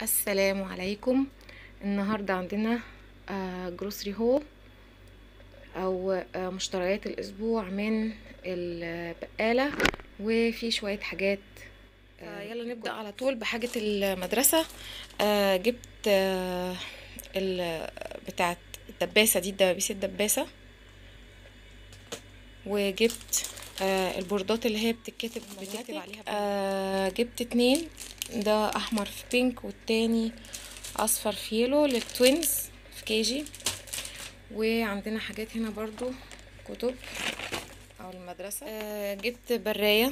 السلام عليكم النهاردة عندنا جروسري هول او آه، مشتريات الاسبوع من البقالة وفي شوية حاجات آه، يلا نبدأ على طول بحاجة المدرسة آه، جبت آه، ال- بتاعت الدباسة دي الدبابيس الدباسة وجبت آه البوردات اللي هي بتتكتب بتكتب عليها آه جبت اتنين ده احمر في بينك والتاني اصفر في يلو للتوينز في كيجي وعندنا حاجات هنا برضو كتب او المدرسة آه جبت براية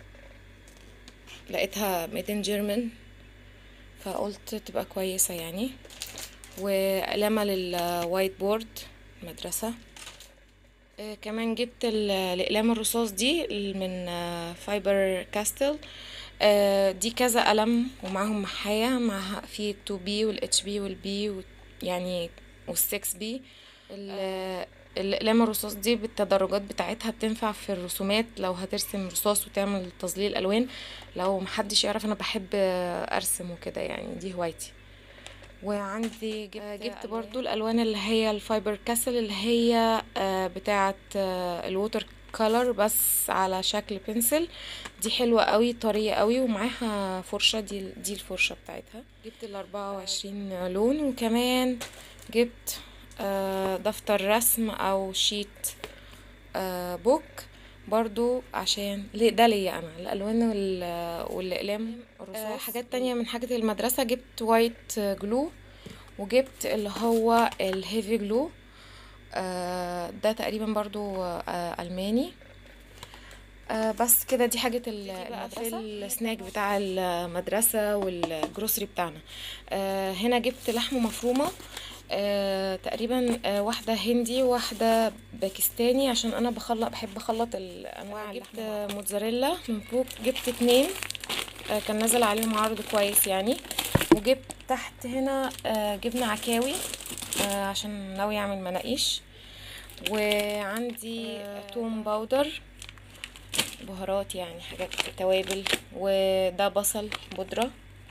لقيتها ميدن جيرمان فقلت تبقى كويسة يعني وقلمة للوايت بورد مدرسة آه، كمان جبت ال- الأقلام الرصاص دي من آه، فايبر كاستل آه، دي كذا قلم ومعاهم محاية معها في 2 بي والاتش بي والبي يعني والسكس بي الأقلام الرصاص دي بالتدرجات بتاعتها بتنفع في الرسومات لو هترسم رصاص وتعمل تظليل ألوان لو محدش يعرف أنا بحب آه، أرسم وكده يعني دي هوايتي وعندي جبت, جبت برضو الالوان اللي هي الفايبر كاسل اللي هي آه، بتاعه آه، الووتر كولر بس على شكل بنسل دي حلوة قوي طرية قوي ومعاها فرشة دي دي الفرشة بتاعتها جبت ال 24 لون وكمان جبت آه، دفتر رسم او شيت آه، بوك برضو عشان ليه ده ليا انا الالوان وال- والاقلام آه، حاجات تانية من حاجة المدرسة جبت وايت جلو وجبت اللي هو الهيفي جلو آه، ده تقريبا برضو آه، الماني آه، بس كده دي حاجة ال- المدرسة السناك بتاع المدرسة والجروسري بتاعنا آه، هنا جبت لحمة مفرومة آه، تقريبا آه، واحدة هندي وواحدة باكستاني عشان انا بخلط بحب اخلط الانواع جبت آه، موتزاريلا من فوق جبت اتنين آه، كان نازل عليهم عرض كويس يعني وجبت تحت هنا آه، جبنة عكاوي آه، عشان ناوي اعمل مناقيش وعندي توم باودر بهارات يعني حاجات توابل وده بصل بودرة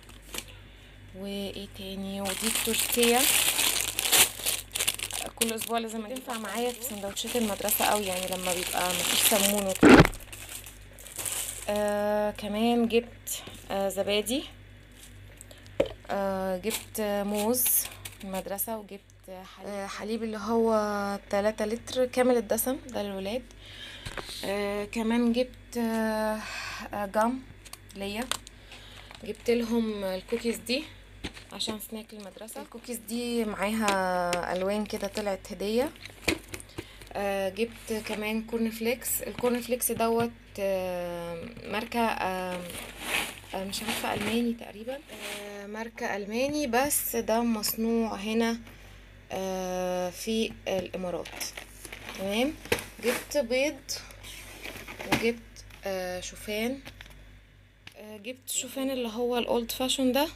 وايه تاني ودي التورتيه كل اسبوع لازم تنفع معايا في سندوتشات المدرسه قوي يعني لما بيبقى مفيش سمون وكده آه كمان جبت آه زبادي آه جبت آه، موز في المدرسة وجبت آه، حليب, آه حليب اللي هو تلاتة لتر كامل الدسم ده للولاد آه كمان جبت آه آه جام ليا جبت لهم الكوكيز دي عشان سناك المدرسة الكوكيز دي معاها ألوان كده طلعت هدية آه جبت كمان كورن فليكس الكورن فليكس دوت آه ماركة آه آه مش عارفة ألماني تقريبا آه ماركة ألماني بس ده مصنوع هنا آه في الإمارات تمام جبت بيض وجبت آه شوفان آه جبت شوفان اللي هو الأولد فاشون ده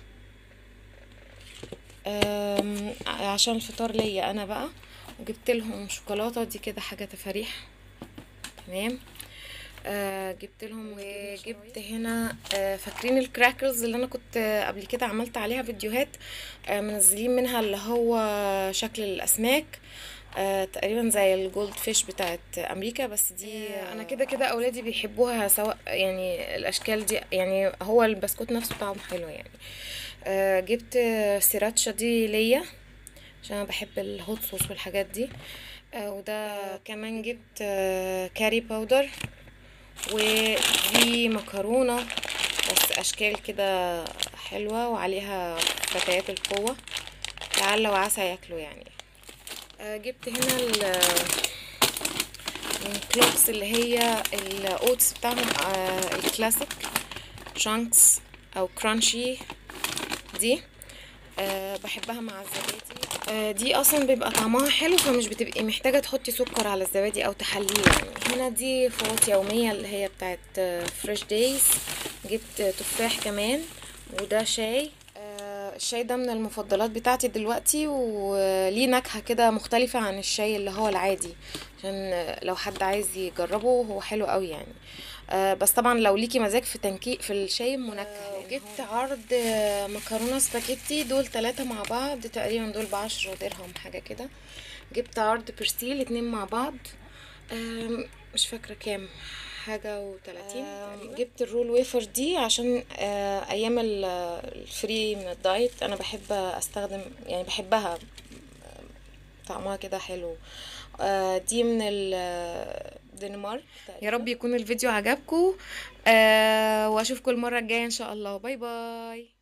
آم، عشان الفطار ليا انا بقى وجبت لهم شوكولاته دي كده حاجه تفاريح تمام آه جبت لهم وجبت هنا آه فاكرين الكراكرز اللي انا كنت آه، قبل كده عملت عليها فيديوهات آه منزلين منها اللي هو شكل الاسماك آه تقريبا زي الجولد فيش بتاعت امريكا بس دي آه انا كده كده اولادي بيحبوها سواء يعني الاشكال دي يعني هو البسكوت نفسه طعمه حلو يعني آه جبت آه، سيراتشا دي ليا عشان انا بحب الهوت صوص والحاجات دي آه وده كمان جبت آه كاري باودر ودي مكرونة بس اشكال كده حلوة وعليها فتيات القوة لعل وعسى ياكلوا يعني آه جبت هنا ال الكلوكس اللي هي الاوتس بتاعهم آه الكلاسيك شانكس او كرانشي دي أه بحبها مع الزبادي أه دي اصلا بيبقى طعمها حلو فمش بتبقي محتاجه تحطي سكر على الزبادي او تحليه يعني هنا دي فوط يوميه اللي هي بتاعت فريش دايز جبت تفاح كمان وده شاي أه الشاي ده من المفضلات بتاعتي دلوقتي وليه نكهه كده مختلفه عن الشاي اللي هو العادي عشان لو حد عايز يجربه هو حلو قوي يعني آه بس طبعا لو ليكي مزاج في تنكيك في الشاي منكه جبت عرض آه، مكرونه سباجيتي دول ثلاثه مع بعض تقريبا دول بعشرة درهم حاجه كده جبت عرض برستيل اتنين مع بعض آم، مش فاكره كام حاجه وتلاتين جبت الرول ويفر دي عشان آه، ايام ال- الفري من الدايت انا بحب استخدم يعني بحبها طعمها كده حلو آه، دي من الدنمارك يا رب يكون الفيديو عجبكم واشوفكم المره الجايه ان شاء الله باي باي